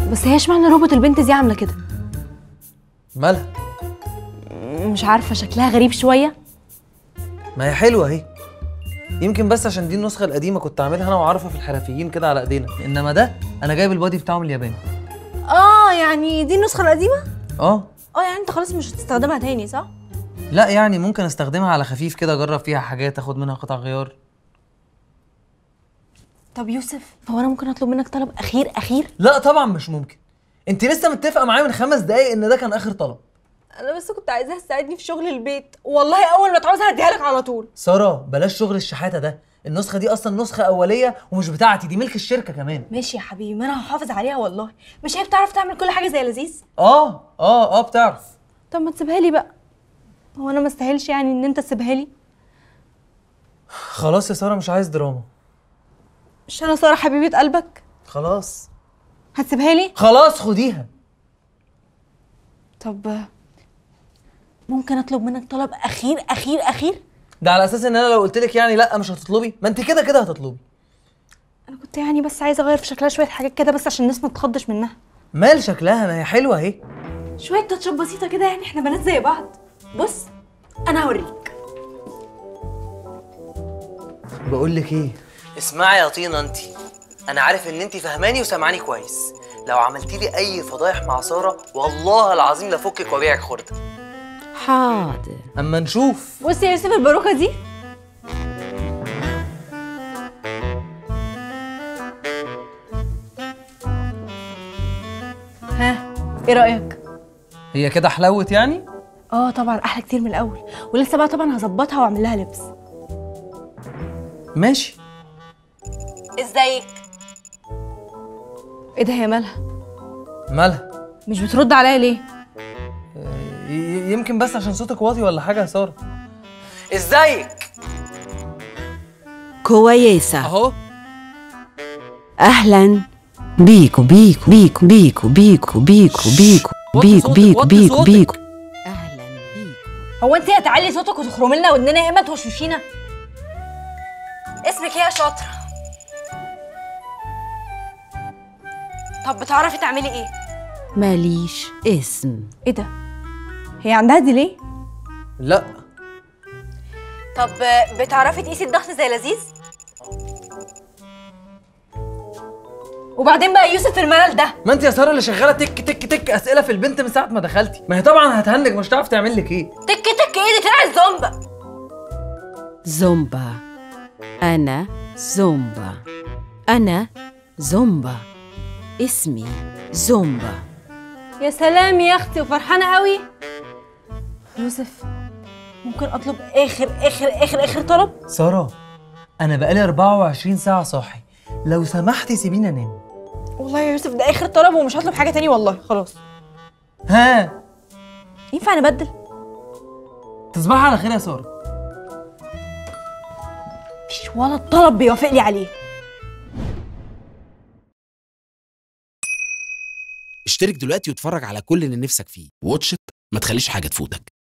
بس هي اشمعنى روبوت البنت دي عامله كده مالها مش عارفه شكلها غريب شويه ما هي حلوه اهي يمكن بس عشان دي النسخه القديمه كنت عاملها انا وعارفه في الحرفيين كده على ايدينا انما ده انا جايب البادي بتاعه من اليابان اه يعني دي النسخه القديمه اه اه يعني انت خلاص مش هتستخدمها تاني صح لا يعني ممكن استخدمها على خفيف كده اجرب فيها حاجات اخد منها قطع غيار طب يوسف هو انا ممكن اطلب منك طلب اخير اخير لا طبعا مش ممكن انت لسه متفقه معايا من خمس دقايق ان ده كان اخر طلب انا بس كنت عايزاها تساعدني في شغل البيت والله اول ما تعوزها هديها لك على طول ساره بلاش شغل الشحاته ده النسخه دي اصلا نسخه اوليه ومش بتاعتي دي ملك الشركه كمان ماشي يا حبيبي ما انا هحافظ عليها والله مش هي بتعرف تعمل كل حاجه زي لذيذ اه اه اه بتعرف طب ما تسيبها لي بقى هو انا ما استاهلش يعني ان انت تسيبها لي خلاص يا ساره مش عايز دراما مش انا ساره حبيبه قلبك خلاص هتسيبها لي خلاص خديها طب ممكن اطلب منك طلب اخير اخير اخير ده على اساس ان انا لو قلت لك يعني لا مش هتطلبي ما انت كده كده هتطلبي انا كنت يعني بس عايزه اغير في شكلها شويه حاجات كده بس عشان الناس ما تتخضش منها مال شكلها ما هي حلوه اهي شويه تاتشات بسيطه كده يعني احنا بنات زي بعض بص انا هوريك بقول لك ايه اسمعي يا طينه انت انا عارف ان انت فهماني وسامعاني كويس لو عملتي لي اي فضايح مع ساره والله العظيم لفكك وابيعك خرده حاضر اما نشوف بص يا يوسف الباروكه دي ها ايه رايك هي كده حلوت يعني اه طبعا احلى كتير من الاول ولسه بقى طبعا هظبطها واعمل لها لبس ماشي ازيك ايه ده هي مالها مالها مش بترد عليا ليه ي- يمكن بس عشان صوتك واطي ولا حاجه يا ساره ازيك كويسة اهو أهلا بيكو بيكو بيكو بيكو بيكو بيكو بيكو وطي بيكو صوتك، بيكو وطي بيكو صوتك. بيكو أهلا بيكو هو انت هتعلي صوتك وتخرمي لنا ودننا يا اما توشوشينا اسمك ايه يا شاطره طب بتعرفي تعملي ايه ماليش اسم ايه ده هي عندها ديلي لا طب بتعرفي تقيسي الضغط زي لذيذ وبعدين بقى يوسف الملل ده ما انت يا ساره اللي شغاله تك تك تك اسئله في البنت من ساعه ما دخلتي ما هي طبعا هتهنج مش هتعرف تعمل لك ايه تك تك ايه دي طلعت زومبا زومبا أنا زومبا أنا زومبا اسمي زومبا يا سلام يا اختي وفرحانه قوي يوسف ممكن اطلب اخر اخر اخر اخر طلب ساره انا بقالي 24 ساعه صاحي لو سمحتي سيبيني انام والله يا يوسف ده اخر طلب ومش هطلب حاجه تاني والله خلاص ها ينفع نبدل تصبحي على خير يا ساره مفيش ولا طلب بيوافق لي عليه اشترك دلوقتي واتفرج على كل اللي نفسك فيه واتش إت، ما تخليش حاجة تفوتك